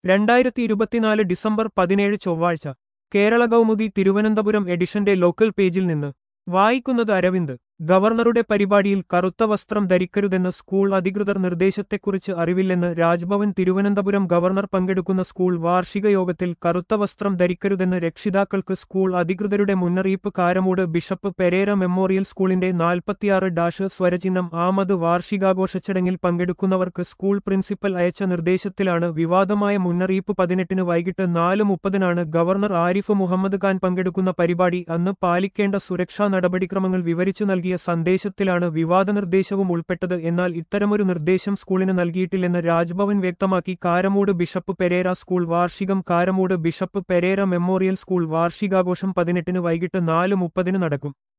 രണ്ടായിരത്തി ഇരുപത്തിനാല് ഡിസംബർ പതിനേഴ് ചൊവ്വാഴ്ച കേരള കൗമുദി തിരുവനന്തപുരം എഡിഷന്റെ ലോക്കൽ പേജിൽ നിന്ന് വായിക്കുന്നത് അരവിന്ദ് ഗവർണറുടെ പരിപാടിയിൽ കറുത്ത വസ്ത്രം ധരിക്കരുതെന്ന് സ്കൂൾ അധികൃതർ നിർദ്ദേശത്തെക്കുറിച്ച് അറിവില്ലെന്ന് രാജ്ഭവൻ തിരുവനന്തപുരം ഗവർണർ പങ്കെടുക്കുന്ന സ്കൂൾ വാർഷിക യോഗത്തിൽ കറുത്ത വസ്ത്രം ധരിക്കരുതെന്ന് രക്ഷിതാക്കൾക്ക് സ്കൂൾ അധികൃതരുടെ മുന്നറിയിപ്പ് കാരമൂട് ബിഷപ്പ് പെരേര മെമ്മോറിയൽ സ്കൂളിന്റെ നാൽപ്പത്തിയാറ് ഡാഷ് സ്വരചിഹ്നം ആമത് വാർഷികാഘോഷ ചടങ്ങിൽ പങ്കെടുക്കുന്നവർക്ക് സ്കൂൾ പ്രിൻസിപ്പൽ അയച്ച നിർദ്ദേശത്തിലാണ് വിവാദമായ മുന്നറിയിപ്പ് പതിനെട്ടിന് വൈകിട്ട് നാല് മുപ്പതിനാണ് ഗവർണർ ആരിഫ് മുഹമ്മദ് ഖാൻ പങ്കെടുക്കുന്ന പരിപാടി അന്ന് പാലിക്കേണ്ട സുരക്ഷാ നടപടിക്രമങ്ങൾ വിവരിച്ചു നൽകിയ സന്ദേശത്തിലാണ് വിവാദ നിർദ്ദേശവും ഉൾപ്പെട്ടത് എന്നാൽ ഇത്തരമൊരു നിർദ്ദേശം സ്കൂളിന് നൽകിയിട്ടില്ലെന്ന് രാജ്ഭവൻ വ്യക്തമാക്കി കാരമൂട് ബിഷപ്പ് പെരേര സ്കൂൾ വാർഷികം Karamood bishop Pereira memorial school വാർഷികാഘോഷം പതിനെട്ടിന് വൈകിട്ട് നാല് മുപ്പതിന് നടക്കും